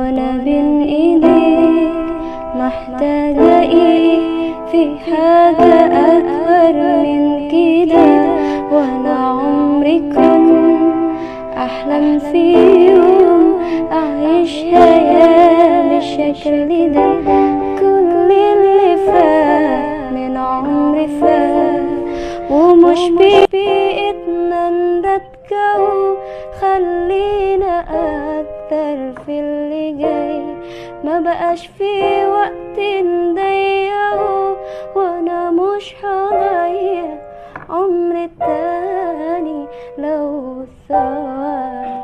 وانا بين ايديك محتاجة ايه في حاجة اكبر من كده وانا عمري كنت احلم في يوم اعيش حياة بالشكل ده كل اللي فات من عمري فات ومش بإيدنا نرتكه خلينا أكتر في اللي جاي ما بقاش في وقت نضيعه وانا مش هضيع عمري التاني لو ثواني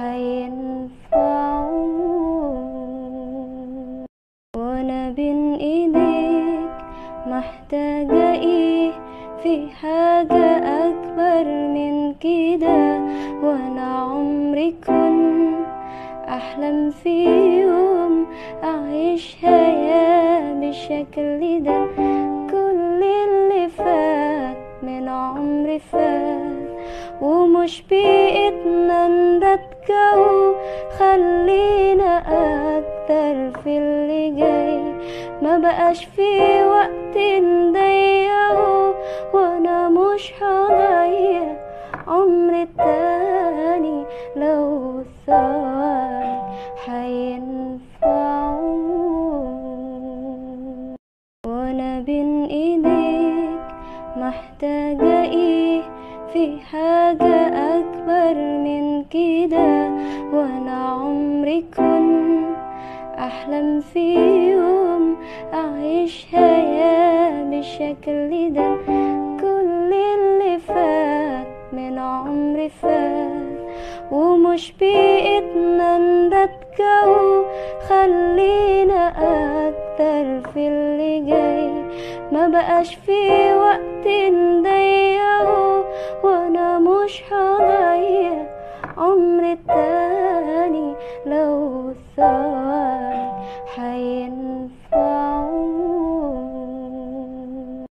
هينفعوا وانا بين ايديك محتاجة ايه في حاجة اكبر من كده وانا عمري كنت احلم في يوم اعيش حياة بالشكل ده كل اللي فات من عمري فات ومش بإيدنا نرتكه خلينا أكتر في اللي جاي ما بقاش في وقت نضيعه وانا مش هضيع عمري التاني لو ثواني هينفعوا وانا بين ايديك محتاجة ايه في حاجة اكبر من كده وانا عمري كنت احلم في يوم اعيش حياة بالشكل ده كل اللي فات من عمري فات ومش بإيدنا نرتكه خلينا أكتر في اللي جاي ما بقاش في وقت نضيعه وانا مش هضيع